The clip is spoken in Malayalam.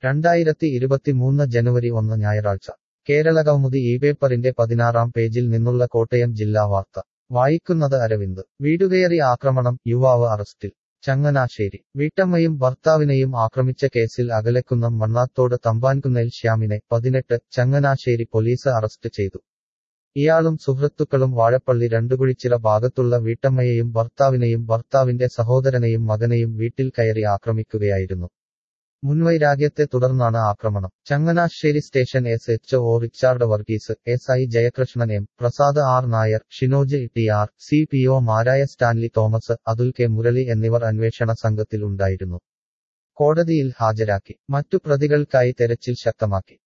രണ്ടായിരത്തി ഇരുപത്തിമൂന്ന് ജനുവരി ഒന്ന് ഞായറാഴ്ച കേരള കൗമുദി ഈ പേപ്പറിന്റെ പതിനാറാം പേജിൽ നിന്നുള്ള കോട്ടയം ജില്ലാ വാർത്ത വായിക്കുന്നത് അരവിന്ദ് വീടുകയറി ആക്രമണം യുവാവ് അറസ്റ്റിൽ ചങ്ങനാശ്ശേരി വീട്ടമ്മയും ഭർത്താവിനെയും ആക്രമിച്ച കേസിൽ അകലക്കുന്നം മണ്ണാത്തോട് തമ്പാൻകുന്നേൽ ശ്യാമിനെ പതിനെട്ട് ചങ്ങനാശ്ശേരി പോലീസ് അറസ്റ്റ് ചെയ്തു ഇയാളും സുഹൃത്തുക്കളും വാഴപ്പള്ളി രണ്ടുകുഴിച്ചിറ ഭാഗത്തുള്ള വീട്ടമ്മയെയും ഭർത്താവിനെയും ഭർത്താവിന്റെ സഹോദരനെയും മകനെയും വീട്ടിൽ കയറി ആക്രമിക്കുകയായിരുന്നു മുൻവൈരാഗ്യത്തെ തുടർന്നാണ് ആക്രമണം Changanassery station S H O Richard Varghese S I Jayakrishnan M Prasad R Nair Shinoj T R C P O മാരായ സ്റ്റാൻലി തോമസ് അതുൽ കെ മുരളി എന്നിവർ അന്വേഷണ സംഘത്തിൽ ഉണ്ടായിരുന്നു കോടതിയിൽ ഹാജരാക്കി മറ്റു പ്രതികൾക്കായി തെരച്ചിൽ ശക്തമാക്കി